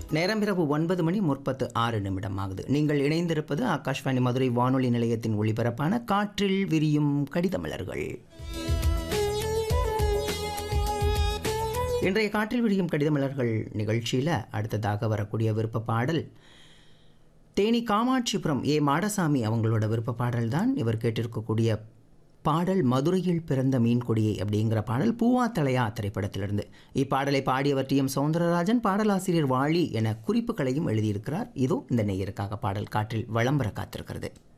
நேரம் இரவு ஒன்பது மணி முப்பத்து ஆறு நிமிடம் ஆகுது நீங்கள் இணைந்திருப்பது ஆகாஷ்வாணி மதுரை வானொலி நிலையத்தின் ஒளிபரப்பான காற்றில் விரியும் கடிதமலர்கள் இன்றைய காற்றில் விரியும் கடிதமலர்கள் நிகழ்ச்சியில் அடுத்ததாக வரக்கூடிய விருப்ப பாடல் தேனி காமாட்சிபுரம் ஏ மாடசாமி அவங்களோட விருப்ப பாடல் தான் இவர் கேட்டிருக்கக்கூடிய பாடல் மதுரையில் பிறந்த மீன்கொடியை அப்படிங்கிற பாடல் பூவா தலையா திரைப்படத்திலிருந்து இப்பாடலை பாடியவர் டி எம் சௌந்தரராஜன் பாடலாசிரியர் வாலி என குறிப்புகளையும் எழுதியிருக்கிறார் இதோ இந்த நேயருக்காக பாடல் காற்றில் வளம்பர காத்திருக்கிறது